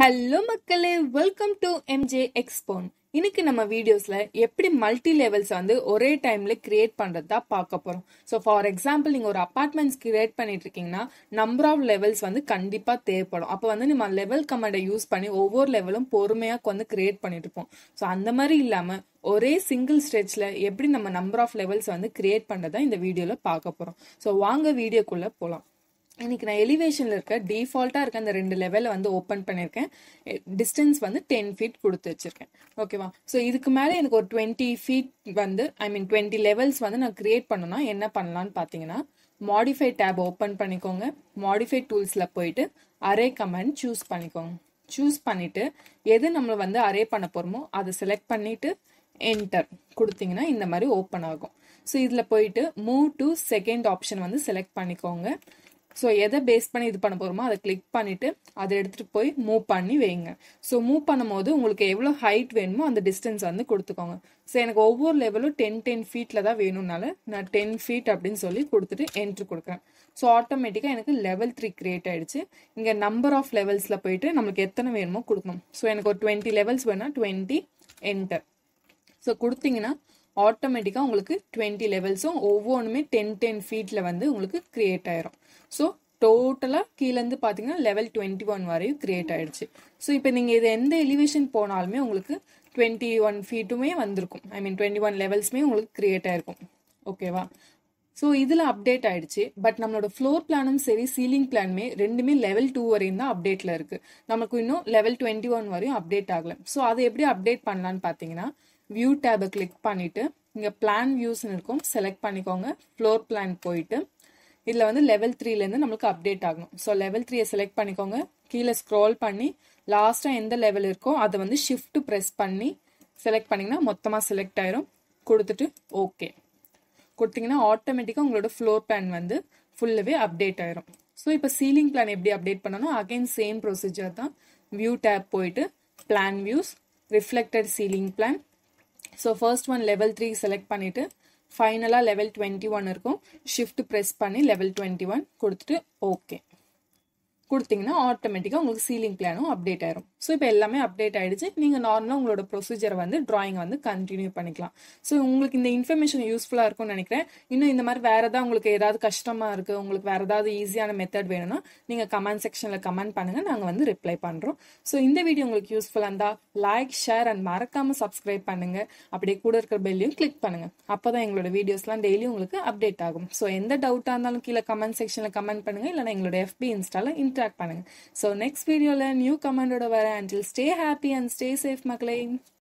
hello மக்களே welcome to MJ எக்ஸ்போன் இன்னைக்கு நம்ம வீடியோஸ்ல எப்படி மல்டி லெவல்ஸ் வந்து ஒரே டைம்ல கிரியேட் பண்றது தான் பார்க்க போறோம் ஸோ ஃபார் எக்ஸாம்பிள் நீங்க ஒரு அபார்ட்மெண்ட்ஸ் கிரியேட் பண்ணிட்டு இருக்கீங்கன்னா நம்பர் ஆஃப் லெவல்ஸ் வந்து கண்டிப்பா தேவைப்படும் அப்போ வந்து நம்ம லெவல் கமாண்டை யூஸ் பண்ணி ஒவ்வொரு லெவலும் பொறுமையா வந்து கிரியேட் பண்ணிட்டு இருப்போம் ஸோ அந்த மாதிரி இல்லாம ஒரே சிங்கிள் ஸ்ட்ரெச்ல எப்படி நம்ம நம்பர் ஆஃப் லெவல்ஸ் வந்து கிரியேட் பண்றதா இந்த வீடியோல பார்க்க போறோம் ஸோ வாங்க வீடியோக்குள்ள போலாம் இன்னைக்கு நான் எலிவேஷன்ல இருக்க டிஃபால்ட்டா இருக்க அந்த ரெண்டு லெவலை வந்து ஓப்பன் பண்ணிருக்கேன் டிஸ்டன்ஸ் வந்து டென் ஃபீட் கொடுத்து வச்சிருக்கேன் ஓகேவா ஸோ இதுக்கு மேலே எனக்கு ஒரு டுவெண்ட்டி ஃபீட் வந்து ஐ மீன் டுவெண்ட்டி லெவல்ஸ் வந்து நான் கிரியேட் பண்ணணும்னா என்ன பண்ணலாம்னு பார்த்தீங்கன்னா மாடிஃபை டேப் ஓப்பன் பண்ணிக்கோங்க மாடிஃபை டூல்ஸ்ல போயிட்டு அரே கமெண்ட் சூஸ் பண்ணிக்கோங்க சூஸ் பண்ணிட்டு எது நம்ம வந்து அரே பண்ண போறோமோ அதை செலக்ட் பண்ணிட்டு என்டர் கொடுத்தீங்கன்னா இந்த மாதிரி ஓப்பன் ஆகும் ஸோ இதில் போயிட்டு மூவ் டு செகண்ட் ஆப்ஷன் வந்து செலக்ட் பண்ணிக்கோங்க ஸோ எதை பேஸ் பண்ணி இது பண்ண போகிறோமோ அதை கிளிக் பண்ணிட்டு அதை எடுத்துகிட்டு போய் மூவ் பண்ணி வைங்க ஸோ மூவ் பண்ணும்போது உங்களுக்கு எவ்வளோ ஹைட் வேணுமோ அந்த டிஸ்டன்ஸ் வந்து கொடுத்துக்கோங்க ஸோ எனக்கு ஒவ்வொரு லெவலும் டென் டென் ஃபீட்டில் தான் வேணும்னால நான் டென் ஃபீட் அப்படின்னு சொல்லி கொடுத்துட்டு என்ட்ரு கொடுக்குறேன் ஸோ ஆட்டோமேட்டிக்காக எனக்கு லெவல் த்ரீ கிரியேட் ஆயிடுச்சு இங்கே நம்பர் ஆஃப் லெவல்ஸில் போயிட்டு நம்மளுக்கு எத்தனை வேணுமோ கொடுக்கணும் ஸோ எனக்கு ஒரு டுவெண்ட்டி லெவல்ஸ் வேணா டுவெண்ட்டி என்டர் ஸோ கொடுத்தீங்கன்னா ஆட்டோமேட்டிக்காக உங்களுக்கு டுவெண்ட்டி லெவல்ஸும் ஒவ்வொன்றுமே டென் டென் ஃபீட்டில் வந்து உங்களுக்கு கிரியேட் ஆயிரும் ஸோ டோட்டலாக கீழேருந்து பார்த்தீங்கன்னா லெவல் டுவெண்ட்டி ஒன் வரையும் கிரியேட் ஆயிடுச்சு ஸோ இப்போ நீங்கள் இது எந்த எலிவேஷன் போனாலுமே உங்களுக்கு டுவெண்ட்டி ஒன் ஃபீட்டுமே வந்திருக்கும் ஐ மீன் டுவெண்ட்டி ஒன் லெவல்ஸுமே உங்களுக்கு கிரியேட் ஆயிருக்கும் ஓகேவா ஸோ இதில் அப்டேட் ஆயிடுச்சு பட் நம்மளோட ஃப்ளோர் பிளானும் சரி சீலிங் பிளானுமே ரெண்டுமே லெவல் டூ வரையும் தான் அப்டேட்டில் இருக்கு நமக்கு இன்னும் லெவல் டுவெண்ட்டி ஒன் வரையும் அப்டேட் ஆகல ஸோ அதை எப்படி அப்டேட் பண்ணலான்னு பார்த்தீங்கன்னா வியூ டேபை கிளிக் பண்ணிட்டு இங்கே பிளான் வியூஸ்னு இருக்கும் செலக்ட் பண்ணிக்கோங்க ஃப்ளோர் பிளான் போயிட்டு இதில் வந்து லெவல் த்ரீலேருந்து நம்மளுக்கு அப்டேட் ஆகணும் ஸோ லெவல் த்ரீயை செலக்ட் பண்ணிக்கோங்க கீழே ஸ்க்ரோல் பண்ணி லாஸ்ட்டாக எந்த லெவல் இருக்கோ அதை வந்து ஷிஃப்ட் ப்ரெஸ் பண்ணி செலக்ட் பண்ணிங்கன்னா மொத்தமாக செலக்ட் ஆயிரும் கொடுத்துட்டு ஓகே கொடுத்தீங்கன்னா ஆட்டோமேட்டிக்காக உங்களோட ஃப்ளோர் பிளான் வந்து ஃபுல்லாகவே அப்டேட் ஆயிரும் ஸோ இப்போ சீலிங் பிளான் எப்படி அப்டேட் பண்ணணும் அகைன் சேம் ப்ரொசீஜர் தான் வியூ டேப் போயிட்டு plan views reflected ceiling plan so first one level three select பண்ணிட்டு ஃபைனலாக லெவல் டுவெண்ட்டி ஒன் இருக்கும் ஷிஃப்ட் ப்ரெஸ் பண்ணி லெவல் டுவெண்ட்டி ஒன் கொடுத்துட்டு ஓகே கொடுத்தீங்கன்னா ஆட்டோமேட்டிக்காக உங்களுக்கு சீலிங் பிளானும் அப்டேட் ஆயிரும் ஸோ இப்போ எல்லாமே அப்டேட் ஆயிடுச்சு நீங்கள் நார்மலாக உங்களோட ப்ரொசீஜரை வந்து ட்ராயிங் வந்து கண்டினியூ பண்ணிக்கலாம் ஸோ உங்களுக்கு இந்த இன்ஃபர்மேஷன் யூஸ்ஃபுல்லாக இருக்கும்னு நினைக்கிறேன் இன்னும் இந்த மாதிரி வேற ஏதாவது உங்களுக்கு ஏதாவது கஷ்டமாக இருக்குது உங்களுக்கு வேற ஏதாவது ஈஸியான மெத்தட் வேணும்னா நீங்கள் கமெண்ட் செக்ஷனில் கமெண்ட் பண்ணுங்கள் நாங்கள் வந்து ரிப்ளை பண்ணுறோம் ஸோ இந்த வீடியோ உங்களுக்கு யூஸ்ஃபுல்லாக இருந்தால் லைக் ஷேர் அண்ட் மறக்காமல் சப்ஸ்கிரைப் பண்ணுங்கள் அப்படியே கூட இருக்கிற பெல்லையும் கிளிக் பண்ணுங்கள் அப்போ தான் எங்களோட வீடியோஸ்லாம் டெய்லி உங்களுக்கு அப்டேட் ஆகும் ஸோ எந்த டவுட்டாக இருந்தாலும் கீழே கமெண்ட் செக்ஷனில் கமெண்ட் பண்ணுங்கள் இல்லைனா எங்களோட எஃபி இன்ஸ்டாவில் இன்ட்ராக்ட் பண்ணுங்கள் ஸோ நெக்ஸ்ட் வீடியோவில் நியூ கமெண்டோட வரேன் until stay happy and stay safe மக்களே